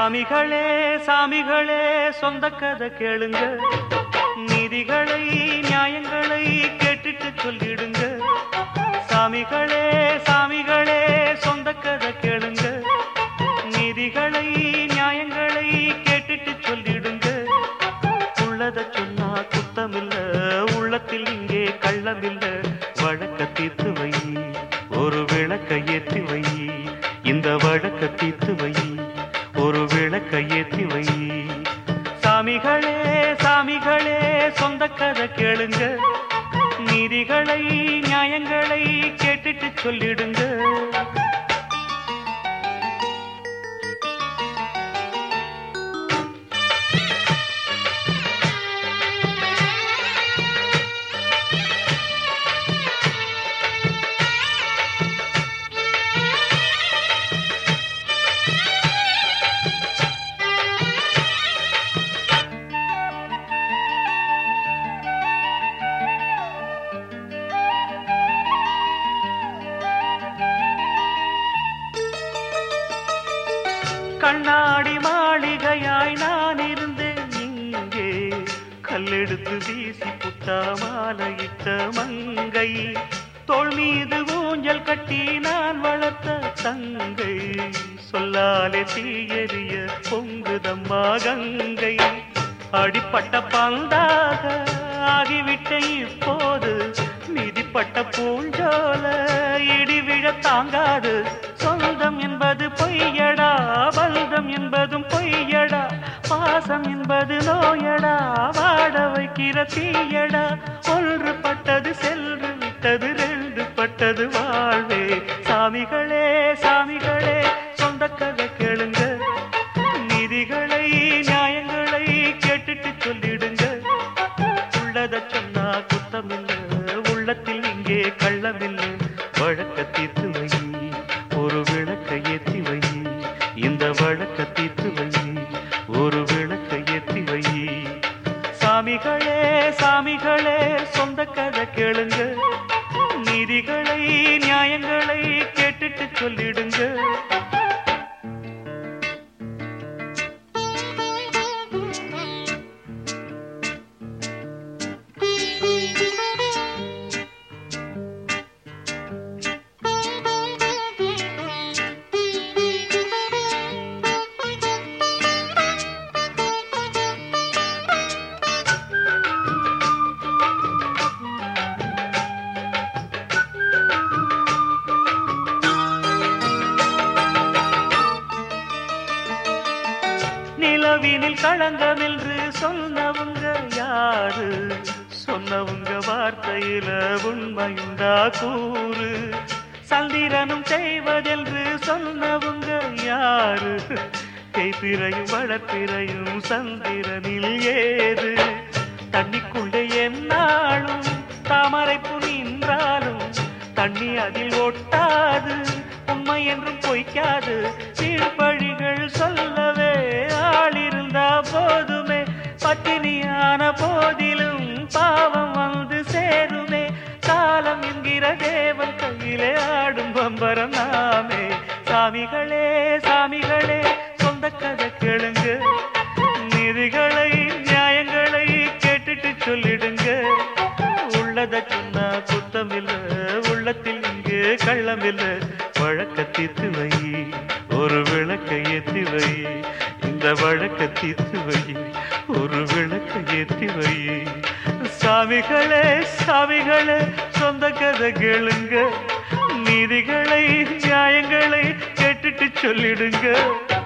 சாமிகளே சாமிகளே சொந்த கதை கேளுங்க நீதிகளை நியாயங்களை கேட்டுட்டு சொல்லிடுங்க சாமிகளே சாமிகளே சொந்த கதை கேளுங்க நீதிகளை நியாயங்களை கேட்டுட்டு சொல்லிடுங்க உள்ளத சொன்னா குத்தமில்ல உள்ளத்தில் இங்கே கள்ளமில்ல வழக்க தீர்த்து வை ஒரு விளக்க ஏற்றி வை இந்த வழக்க தீர்த்து வை ஒரு விளக்க ஏற்றி வை சாமிகளே சாமிகளே சொந்த கதை கேளுங்க நீதிகளை நியாயங்களை கேட்டுட்டு சொல்லிடுங்க கண்ணாடி மாளிகையாய் நான் இருந்தேன் இங்கே கல்லெடுத்து வீசி புத்தா மாலையிட்ட மங்கை தோள் மீது ஊஞ்சல் கட்டி நான் வளர்த்த தங்கை சொல்லாலே தீயறிய பொங்குதம்மா கங்கை அடிப்பட்ட பந்தாக ஆகிவிட்ட இப்போது மிதிப்பட்ட பூஞ்சோல இடி விழ தாங்காது சொந்தம் என்பது பொய்யடா பந்தம் என்பதும் பொய்யடா பாசம் என்பது நோயடா வாட வைக்கிற தீயடா ஒன்று பட்டது சென்று விட்டது ரெண்டு பட்டது வாழ்வே சாமிகளே சாமிகளே சொந்த கதை கேளுங்க நீதிகளை நியாயங்களை கேட்டுட்டு சொல்லிடுங்க உள்ளத சொன்னா குத்தமில்ல உள்ளத்தில் இங்கே கள்ளமில்ல வழக்க தீர்த்து வை ஒரு விளக்க ஏற்றி வை இந்த வழக்க தீர்த்து வை ஒரு விளக்க ஏற்றி வை சாமிகளே சாமிகளே சொந்த கதை கேளுங்க நீதிகளை நியாயங்களை கேட்டுட்டு சொல்லிடுங்க நிலவினில் களங்கம் என்று சொன்னவங்க யாரு சொன்னவங்க வார்த்தையில உண்மையுண்டா கூறு சந்திரனும் செய்வதென்று சொன்னவங்க யாரு கைப்பிறையும் வளர்ப்பிறையும் சந்திரனில் ஏது தண்ணிக்குள்ளே என்னாலும் தாமரைப்பு நின்றாலும் தண்ணி அதில் ஒட்டாது உண்மை என்றும் பொய்க்காது சீழ்பழிகள் சொல்லவே ஆளிருந்தா போதுமே பட்டினியான போதிலும் பாவம் வந்து சேருமே காலம் என்கிற தேவன் கையிலே ஆடும் பம்பரம் நாமே சாமிகளே சாமிகளே சொந்த கதை கேளுங்க நீதிகளை நியாயங்களை கேட்டுட்டு சொல்லிடுங்க உள்ளத சொன்னா குத்தமில்ல உள்ளத்தில் இங்கு கள்ளமில்ல வழக்க தீர்த்து வை ஒரு விளக்க ஏத்தி வை இந்த வழக்க தீர்த்து வை ஒரு விளக்க ஏத்தி வை சாமிகளே சாமிகளே சொந்த கதை கேளுங்க நீதிகளை நியாயங்களை கேட்டுட்டு சொல்லிடுங்க